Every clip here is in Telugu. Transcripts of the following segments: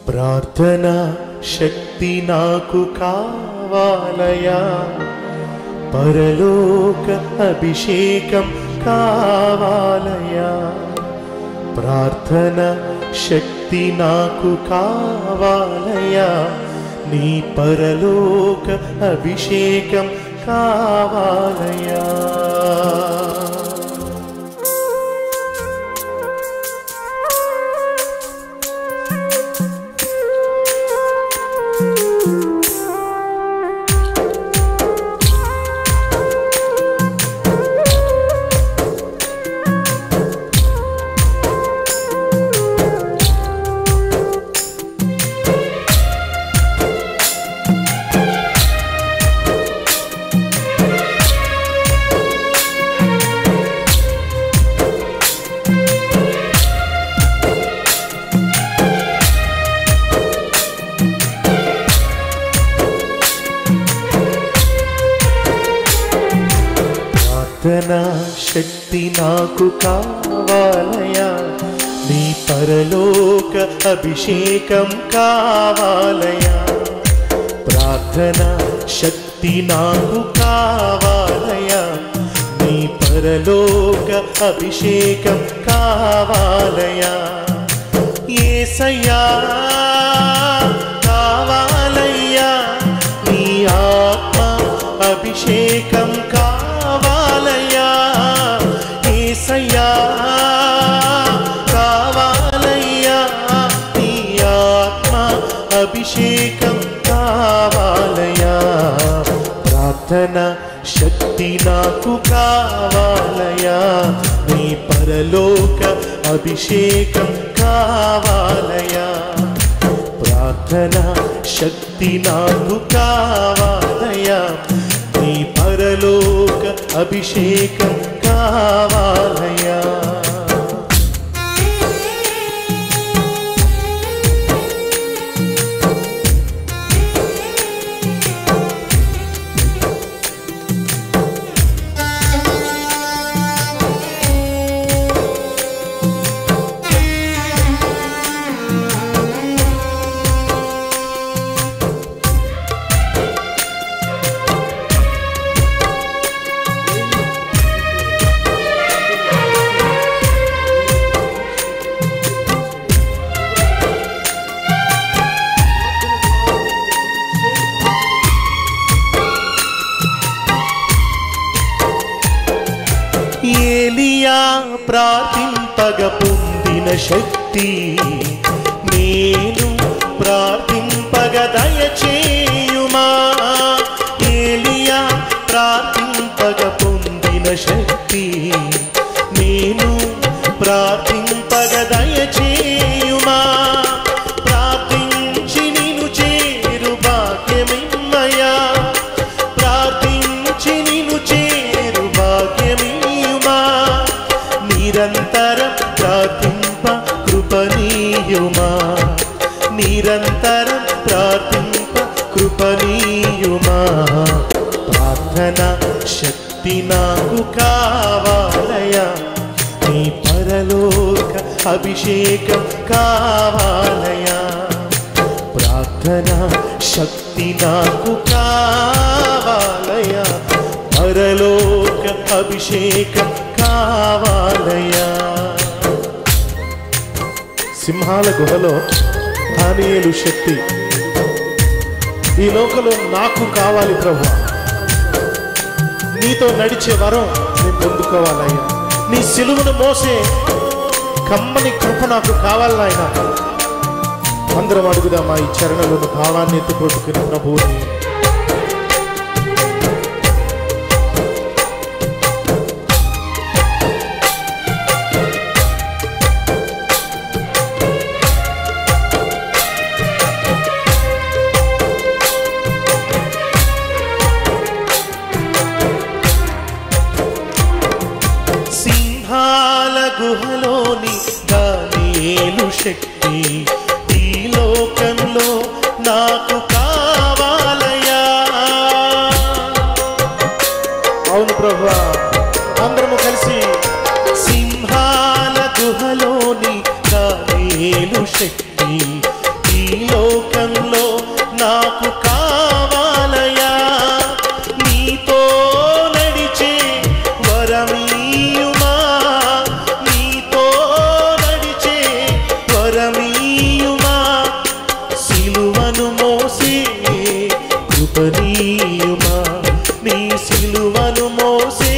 ప్రార్థన శక్తి నాకు కావాలయా పరలోక అభిషేకం కావాలయా ప్రార్థన శక్తి నాకు కావాలయా నీ పరలోక అభిషేకం కావాలయా ప్రార్థన శక్తి నాకు కావాలయా నీ పరలోక అభిషేకం కావాలయా ప్రార్థన శక్తి నాకు కావాలయా నీ పరలోక అభిషేకం కావాలయా ఏసయ్యా కావాలయ్యా నీ ఆత్మ అభిషేకం కావాలయ్యా ఏసయ్యా కావాలయ్యా నీ ఆత్మ అభిషేకం కావాలయ్యా ప్రార్థన శక్తి నాకు కావాలయా నీ పరలోక అభిషేకం కావాలయా ప్రార్థన శక్తి నాకు కావాలయా నీ పరలోక అభిషేకం కావాలయా ఏలియా ప్రార్థింపగ పొందిన శక్తి నేను ప్రార్థింపగ దయచేయుమా ఏలియా ప్రార్థింపగ పొందిన శక్తి నేను ప్రార్థింపగ దయచేయుమా ప్రార్థించి నిను చేరు భాగ్యమిమ్మయా ప్రార్థించి నిను చేరు భాగ్యమీయుమా నిరంతరం ప్రార్థింప కృపనీయుమా నిరంతరం ప్రార్థింప కృపనీయుమా ప్రార్థన శక్తి నాకు కావాలయా నీ పరలోక అభిషేకం కావాలయా ప్రార్థన శక్తి నాకు కావాలయా పరలోక అభిషేకం కావాలయా సింహాల గుహలో దానియేలు శక్తి ఈ లోకంలో నాకు కావాలి ప్రభు నీతో నడిచే వరం నేను పొందుకోవాలయ్యా నీ సిలువను మోసే కమ్మని కృప నాకు కావాలి నాయన అందరం అడుగుదామా ఈ చరణలోని భావాన్ని ఎత్తుకొట్టుకుని ప్రభువుని సింహాల గుహలోని దానియేలు శక్తి ఈ లోకంలో నాకు కావాలయా అవును ప్రభు అందరము కలిసి సింహాల గుహలోని దానియేలు శక్తి ఈ లోకంలో నాకు కావాలయా నీతో నడిచే వరమీయుమా నీతో నడిచే వరమీయుమా సిలువను మోసే కృపనీయుమా నీ సిలువను మోసే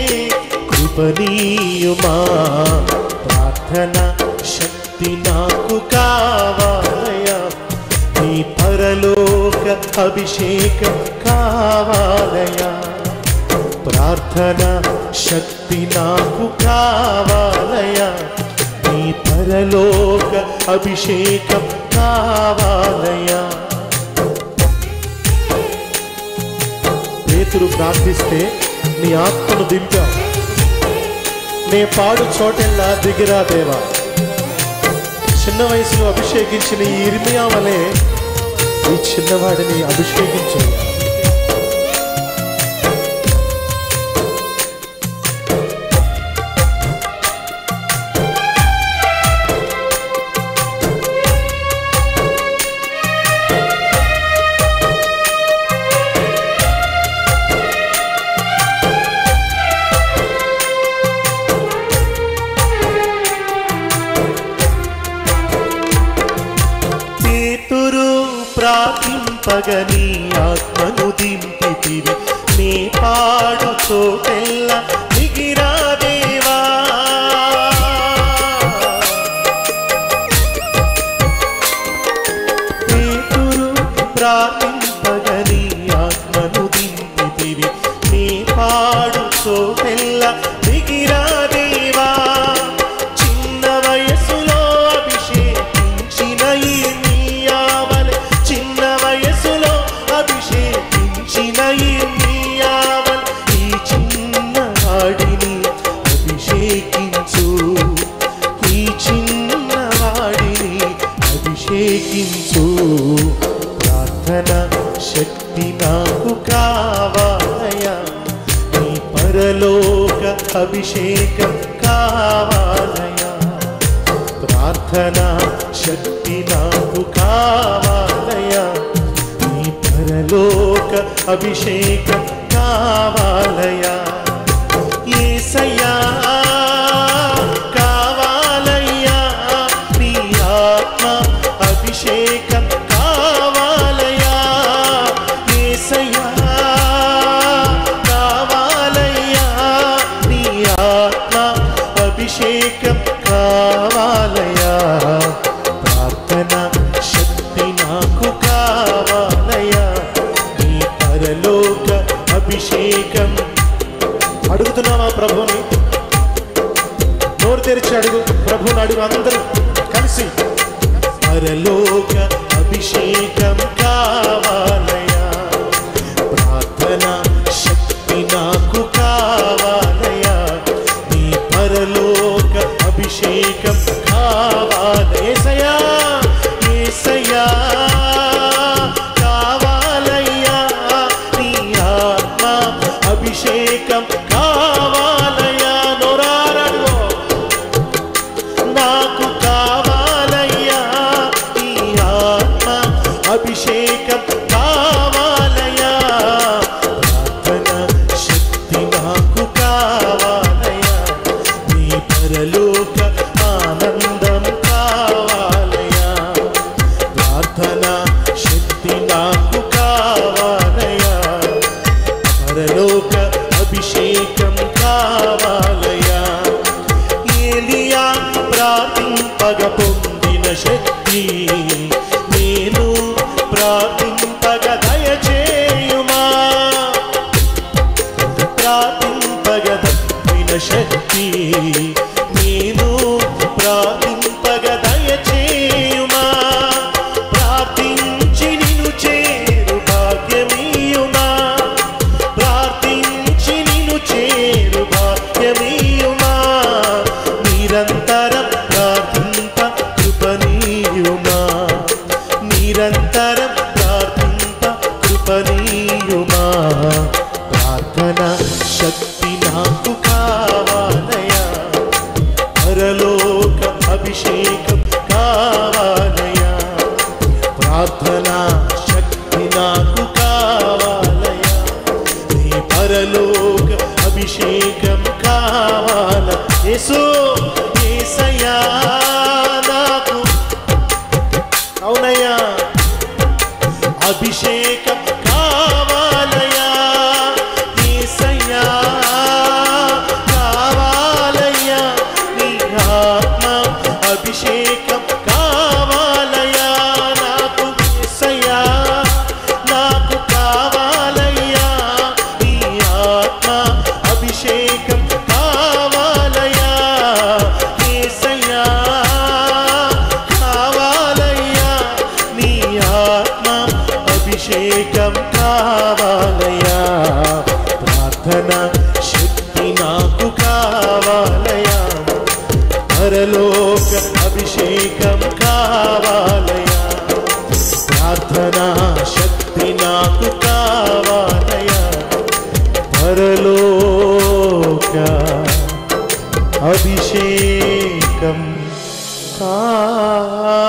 కృపనీయుమా ప్రార్థన శక్తి నాకు కావాలయా నీ పరలోక అభిషేకం కావాలయా ప్రార్థన శక్తి నాకు కావాలయా నీ పరలోక అభిషేకం కావాలయా పేతురు ప్రార్థిస్తే నీ ఆత్మను దింపా నే పాడు చోటెల్లా దిగిరా దేవా చిన్న వయసులో అభిషేకించిన ఈ ఇర్మియా వలె ఈ చిన్నవాడిని అభిషేకించు పేతురు ప్రార్థింపగని ఆత్మను దింపితివి నే పాడు చోటెల్ల దిగిరా దేవా పేతురు ప్రార్థింపగని ఆత్మను దింపితివి నీ పాడు చోటెల్ల దిగిరా దేవా చిన్న వయసులో అభిషేకించిన ఈ నీయావల చిన్న వయసులో అభిషేకించిన ఈ నీయావల ఈ చిన్న వాడిని అభిషేకించు ఈ చిన్న వాడిని అభిషేకించు ప్రార్థన శక్తి నాకు కావాలయా నీ పరలోక అభిషేకం కావాలయా ప్రార్థన శక్తి నాకు కావాలయా నీ పరలోక అభిషేకం కావాలయా ఏసయ్యా కావాలయ్యా నీ ఆత్మ అభిషేకం కావాలయ్యా ఏసయ్యా కావాలయ్యా నీ ఆత్మ అభిషేకం కావాలయ్యా ప్రార్థన శక్తి నాకు కావాలయ్యా నీ పరలోక అభిషేకం అడుగుతున్నావా ప్రభుని నోరు తెరిచి అడుగు ప్రభుని అడుగు అందరూ కలిసి పరలోక అభిషేకం కావాలయా ప్రార్థన శక్తి నాకు కావాలయా నీ పరలోక అభిషేకం కావాలేసయా ఏసయ్యా కావాలయ్యా నీ ఆత్మ అభిషేకం కావాలయ్యా నోరారడుగో నాకు కావాలయ్యా నీ ఆత్మ అభిషేకం కావాలయ్యా ప్రార్థన శక్తి నాకు కావాలయ్యా నీ పరలోక ఆనందం కావాలయ్యా ప్రార్థన శక్తి నాకు కావాలయ్యా పరలోక అభిషేకం కావాలయ్యా ఏలియా ప్రార్థింపగ పొందిన శక్తి నేను ప్రార్థింపగ దయచేయుమా ప్రార్థింపగ తప్పిన శక్తి నేను ప్రార్థింపగ దయచేయుమా ప్రార్థించి నిన్ను చేరు భాగ్యమీయుమా ప్రార్థించి నిన్ను చేరు భాగ్యమీయుమా నిరంతరం ప్రార్థింప కృపనీయుమా నిరంతరం ప్రార్థింప కావాలయా ప్రార్థన శక్తి నాకు కావాలయా పరలోక అభిషేకం కావాలయా ప్రార్థనా శక్తి నాకు కావాలయా పరలోక అభిషేకం కావాలయా